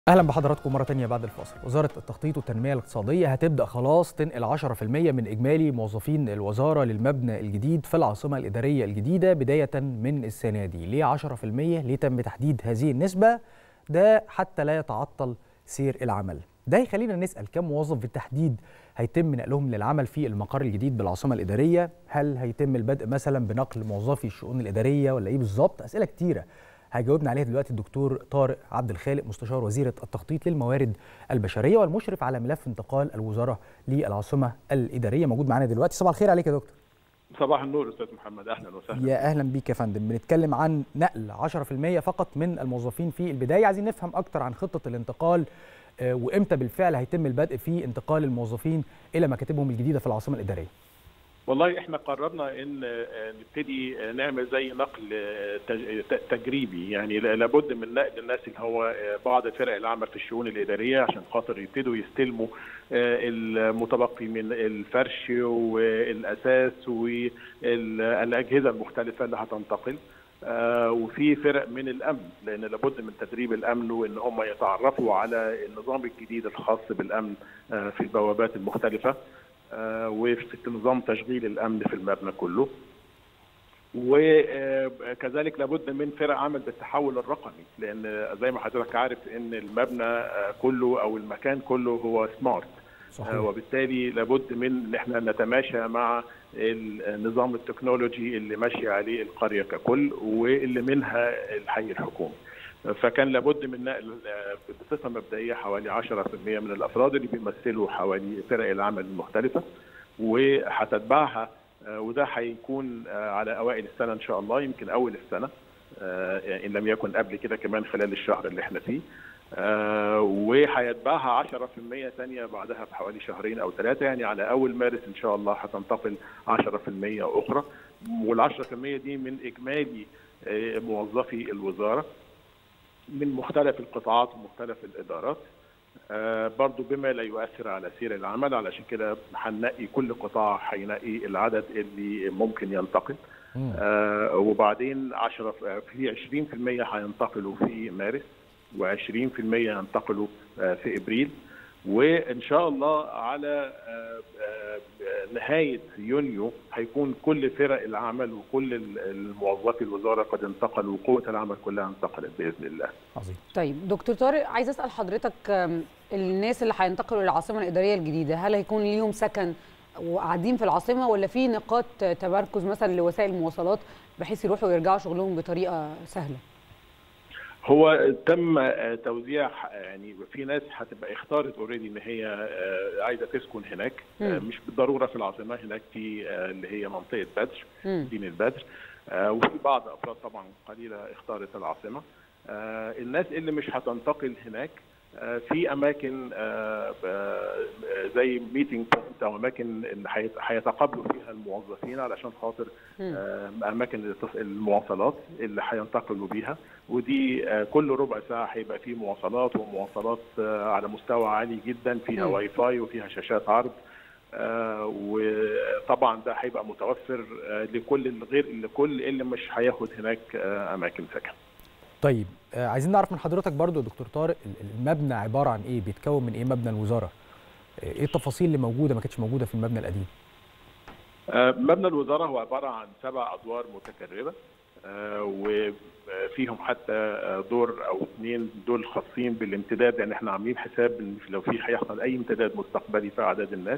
اهلا بحضراتكم مره تانية بعد الفاصل وزاره التخطيط والتنميه الاقتصاديه هتبدا خلاص تنقل 10% من اجمالي موظفين الوزاره للمبنى الجديد في العاصمه الاداريه الجديده بدايه من السنه دي ليه 10% ليه تم تحديد هذه النسبه ده حتى لا يتعطل سير العمل ده يخلينا نسال كم موظف بالتحديد هيتم نقلهم للعمل في المقر الجديد بالعاصمه الاداريه هل هيتم البدء مثلا بنقل موظفي الشؤون الاداريه ولا ايه بالظبط اسئله كتيره هيجاوبنا عليها دلوقتي الدكتور طارق عبد الخالق مستشار وزيره التخطيط للموارد البشريه والمشرف على ملف انتقال الوزاره للعاصمه الاداريه موجود معانا دلوقتي صباح الخير عليك يا دكتور صباح النور استاذ محمد اهلا وسهلا يا اهلا بيك يا فندم بنتكلم عن نقل 10% فقط من الموظفين في البدايه عايزين نفهم اكتر عن خطه الانتقال وامتى بالفعل هيتم البدء في انتقال الموظفين الى مكاتبهم الجديده في العاصمه الاداريه والله احنا قررنا ان نبتدي نعمل زي نقل تجريبي يعني لابد من نقل الناس اللي هو بعض فرق العمل في الشؤون الاداريه عشان خاطر يبتدوا يستلموا المتبقي من الفرش والاساس والاجهزه المختلفه اللي هتنتقل وفي فرق من الامن لان لابد من تدريب الامن وان هم يتعرفوا على النظام الجديد الخاص بالامن في البوابات المختلفه وفي نظام تشغيل الامن في المبنى كله وكذلك لابد من فرق عمل بالتحول الرقمي لان زي ما حضرتك عارف ان المبنى كله او المكان كله هو سمارت صحيح. وبالتالي لابد من ان احنا نتماشى مع النظام التكنولوجي اللي ماشي عليه القريه ككل واللي منها الحي الحكومي فكان لابد من نقل بصفه مبدئيه حوالي 10% من الافراد اللي بيمثلوا حوالي فرق العمل المختلفه وهتتبعها وده هيكون على اوائل السنه ان شاء الله يمكن اول السنه ان لم يكن قبل كده كمان خلال الشهر اللي احنا فيه وهيتبعها 10% ثانيه بعدها بحوالي شهرين او ثلاثه يعني على اول مارس ان شاء الله هتنتقل 10% اخرى وال 10% دي من اجمالي موظفي الوزاره من مختلف القطاعات ومختلف الادارات آه برضو بما لا يؤثر على سير العمل علشان كده هننقي كل قطاع هينقي العدد اللي ممكن ينتقل آه وبعدين 10 في 20% هينتقلوا في مارس و20% ينتقلوا آه في ابريل وان شاء الله على نهايه يونيو هيكون كل فرق العمل وكل الموظفي الوزاره قد انتقلوا وقوه العمل كلها انتقلت باذن الله. عظيم. طيب دكتور طارق عايز اسال حضرتك الناس اللي هينتقلوا للعاصمه الاداريه الجديده هل هيكون ليهم سكن وقاعدين في العاصمه ولا في نقاط تمركز مثلا لوسائل المواصلات بحيث يروحوا ويرجعوا شغلهم بطريقه سهله؟ هو تم توزيع يعني في ناس هتبقى اختارت اوريدي ان هي عايزه تسكن هناك م. مش بالضروره في العاصمه هناك في اللي هي منطقه بدر مدينه بدر وفي بعض افراد طبعا قليله اختارت العاصمه الناس اللي مش هتنتقل هناك في اماكن زي ميتنج بوينت او اماكن اللي هيتقابلوا فيها الموظفين علشان خاطر اماكن المواصلات اللي هينتقلوا بيها ودي كل ربع ساعه هيبقى في مواصلات ومواصلات على مستوى عالي جدا فيها واي فاي وفيها شاشات عرض وطبعا ده هيبقى متوفر لكل الغير لكل اللي مش هياخد هناك اماكن سكن. طيب آه عايزين نعرف من حضرتك برضو يا دكتور طارق المبنى عباره عن ايه بيتكون من ايه مبنى الوزاره ايه التفاصيل اللي موجوده ما كانتش موجوده في المبنى القديم آه مبنى الوزاره هو عباره عن سبع ادوار متكرره آه وفيهم حتى دور او اثنين دول خاصين بالامتداد يعني احنا عاملين حساب ان لو في هيحصل اي امتداد مستقبلي في اعداد الناس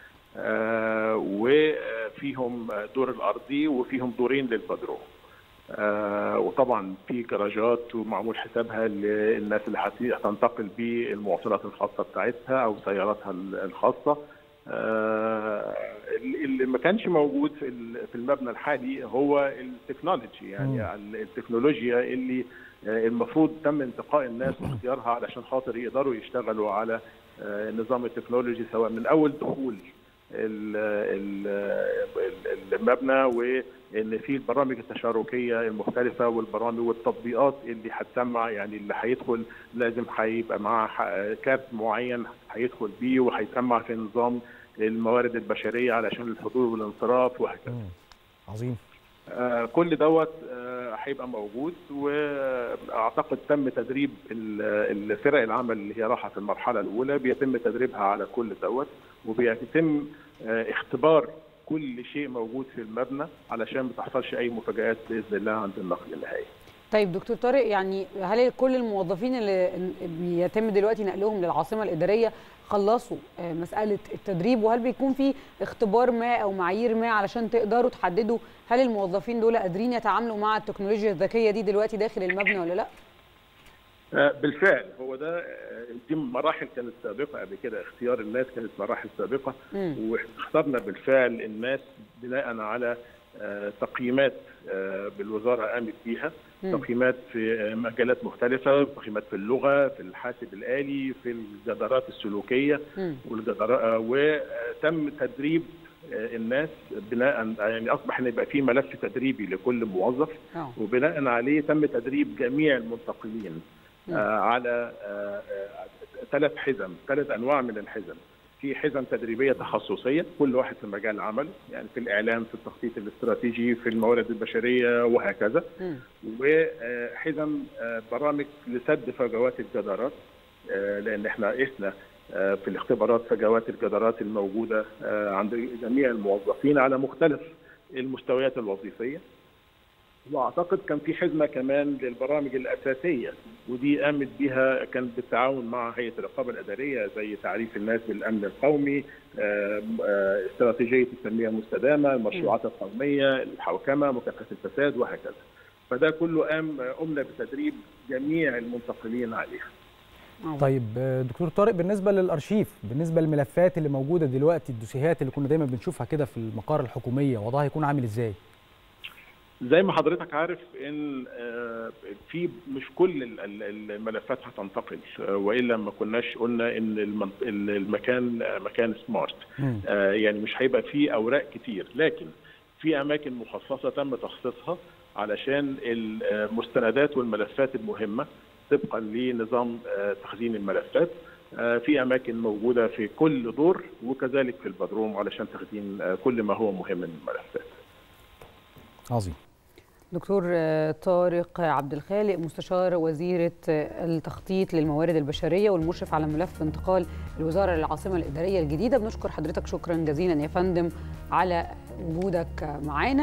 وفيهم دور الارضي وفيهم دورين للبدروم آه وطبعا في جراجات ومعمول حسابها للناس اللي هتنتقل بالمواصلات الخاصه بتاعتها او سياراتها الخاصه آه اللي ما كانش موجود في في المبنى الحالي هو التكنولوجي يعني م. التكنولوجيا اللي المفروض تم انتقاء الناس واختيارها علشان خاطر يقدروا يشتغلوا على النظام التكنولوجي سواء من اول دخول المبنى وان في البرامج التشاركيه المختلفه والبرامج والتطبيقات اللي هتسمع يعني اللي هيدخل لازم هيبقى معاه كارت معين هيدخل بيه وهيسمع في نظام الموارد البشريه علشان الحضور والانصراف وهكذا. عظيم. آه كل دوت آه هيبقى موجود واعتقد تم تدريب الفرق العمل اللي هي راحه في المرحله الاولى بيتم تدريبها على كل دوت وبيتم اختبار كل شيء موجود في المبنى علشان ما تحصلش اي مفاجات باذن الله عند النقل النهائي. طيب دكتور طارق يعني هل كل الموظفين اللي بيتم دلوقتي نقلهم للعاصمه الاداريه خلصوا مساله التدريب وهل بيكون في اختبار ما او معايير ما علشان تقدروا تحددوا هل الموظفين دول قادرين يتعاملوا مع التكنولوجيا الذكيه دي دلوقتي داخل المبنى ولا لا؟ بالفعل هو ده دي مراحل كانت سابقه قبل كده اختيار الناس كانت مراحل سابقه واخترنا بالفعل الناس بناء على تقييمات بالوزاره قامت بيها تقييمات في مجالات مختلفه تقييمات في اللغه في الحاسب الالي في الجدارات السلوكيه والجدارات وتم تدريب الناس بناء يعني اصبح ان يبقى في ملف تدريبي لكل موظف وبناء عليه تم تدريب جميع المنتقلين على ثلاث حزم ثلاث انواع من الحزم في حزم تدريبيه تخصصيه كل واحد في مجال عمله يعني في الاعلام في التخطيط الاستراتيجي في الموارد البشريه وهكذا وحزم برامج لسد فجوات الجدارات لان احنا قسنا في الاختبارات فجوات الجدارات الموجوده عند جميع الموظفين على مختلف المستويات الوظيفيه واعتقد كان في حزمه كمان للبرامج الاساسيه ودي قامت بها كان بالتعاون مع هيئه الرقابه الاداريه زي تعريف الناس بالامن القومي استراتيجيه التنميه المستدامه المشروعات القوميه الحوكمه مكافحه الفساد وهكذا فده كله قام قمنا بتدريب جميع المنتقلين عليها طيب دكتور طارق بالنسبه للارشيف بالنسبه للملفات اللي موجوده دلوقتي الدوسيهات اللي كنا دايما بنشوفها كده في المقار الحكوميه وضعها هيكون عامل ازاي؟ زي ما حضرتك عارف ان في مش كل الملفات هتنتقل والا ما كناش قلنا ان المكان مكان سمارت يعني مش هيبقى فيه اوراق كتير لكن في اماكن مخصصه تم تخصيصها علشان المستندات والملفات المهمه طبقا لنظام تخزين الملفات في اماكن موجوده في كل دور وكذلك في البدروم علشان تخزين كل ما هو مهم من الملفات عظيم دكتور طارق عبد الخالق مستشار وزيرة التخطيط للموارد البشرية والمشرف على ملف انتقال الوزارة للعاصمة الإدارية الجديدة بنشكر حضرتك شكرا جزيلا يا فندم على وجودك معانا